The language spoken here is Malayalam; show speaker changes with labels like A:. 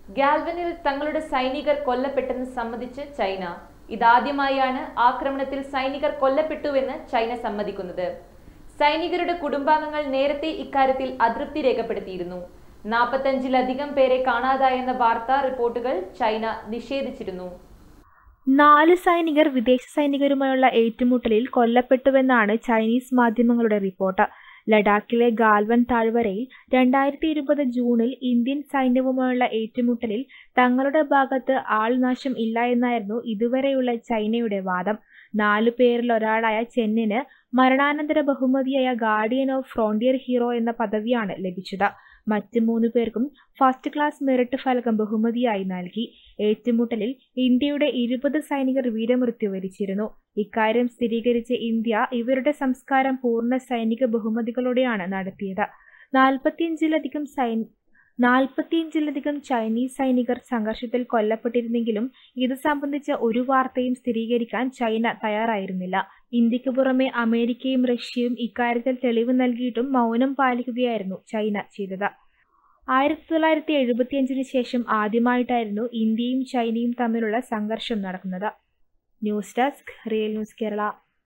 A: ഗാൽവനിൽ തങ്ങളുടെ സൈനികർ കൊല്ലപ്പെട്ടെന്ന് സമ്മതിച്ച് ചൈന ഇതാദ്യമായാണ് ആക്രമണത്തിൽ സൈനികർ കൊല്ലപ്പെട്ടുവെന്ന് ചൈന സമ്മതിക്കുന്നത് സൈനികരുടെ കുടുംബാംഗങ്ങൾ നേരത്തെ ഇക്കാര്യത്തിൽ അതൃപ്തി രേഖപ്പെടുത്തിയിരുന്നു നാൽപ്പത്തഞ്ചിലധികം പേരെ കാണാതായെന്ന വാർത്താ റിപ്പോർട്ടുകൾ ചൈന നിഷേധിച്ചിരുന്നു
B: നാല് സൈനികർ വിദേശ സൈനികരുമായുള്ള ഏറ്റുമുട്ടലിൽ കൊല്ലപ്പെട്ടുവെന്നാണ് ചൈനീസ് മാധ്യമങ്ങളുടെ റിപ്പോർട്ട് ലഡാക്കിലെ ഗാൽവൻ താഴ്വരയിൽ രണ്ടായിരത്തി ഇരുപത് ജൂണിൽ ഇന്ത്യൻ സൈന്യവുമായുള്ള ഏറ്റുമുട്ടലിൽ തങ്ങളുടെ ഭാഗത്ത് ആൾനാശം ഇല്ല എന്നായിരുന്നു ഇതുവരെയുള്ള ചൈനയുടെ വാദം നാലു പേരിൽ ഒരാളായ ചെന്നിന് മരണാനന്തര ബഹുമതിയായ ഗാർഡിയൻ ഓഫ് ഫ്രോണ്ടിയർ ഹീറോ എന്ന പദവിയാണ് ലഭിച്ചത് മറ്റ് മൂന്ന് പേർക്കും ഫസ്റ്റ് ക്ലാസ് മെറിറ്റ് ഫലകം ബഹുമതിയായി നൽകി ഏറ്റുമുട്ടലിൽ ഇന്ത്യയുടെ ഇരുപത് സൈനികർ വീരമൃത്യു വരിച്ചിരുന്നു ഇക്കാര്യം സ്ഥിരീകരിച്ച ഇന്ത്യ ഇവരുടെ സംസ്കാരം പൂർണ്ണ സൈനിക ബഹുമതികളോടെയാണ് നടത്തിയത് നാൽപ്പത്തിയഞ്ചിലധികം സൈൻ നാൽപ്പത്തിയഞ്ചിലധികം ചൈനീസ് സൈനികർ സംഘർഷത്തിൽ കൊല്ലപ്പെട്ടിരുന്നെങ്കിലും ഇത് സംബന്ധിച്ച ഒരു വാർത്തയും സ്ഥിരീകരിക്കാൻ ചൈന തയ്യാറായിരുന്നില്ല ഇന്ത്യക്ക് പുറമെ അമേരിക്കയും റഷ്യയും ഇക്കാര്യത്തിൽ തെളിവ് നൽകിയിട്ടും മൗനം പാലിക്കുകയായിരുന്നു ചൈന ചെയ്തത് ആയിരത്തി തൊള്ളായിരത്തി എഴുപത്തിയഞ്ചിന് ശേഷം ആദ്യമായിട്ടായിരുന്നു ഇന്ത്യയും ചൈനയും തമ്മിലുള്ള സംഘർഷം നടക്കുന്നത് news desk real news Kerala